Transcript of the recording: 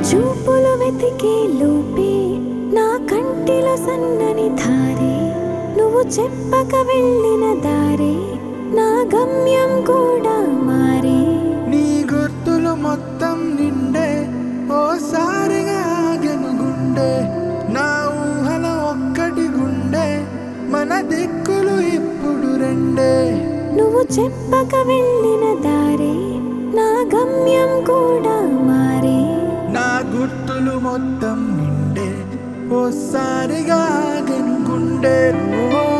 చూపులు వెతికే లోపే నా కంటిలో సన్నని ధారే నువ్వు చెప్పక వెళ్ళిన దారే నా గమ్యం కూడా మారే నీ గుర్తులు మొత్తం నిండే ఓసారిగా ఆగెను గుండె నా ఊహల ఒక్కటి గుండె మన దిక్కులు ఇప్పుడు రెండే నువ్వు చెప్పక వెళ్ళిన దారే నా గమ్యం కూడా మారే నా గుర్తులు మొత్తం నిండే ఓసారిగా ఆగెను గుండె ఓ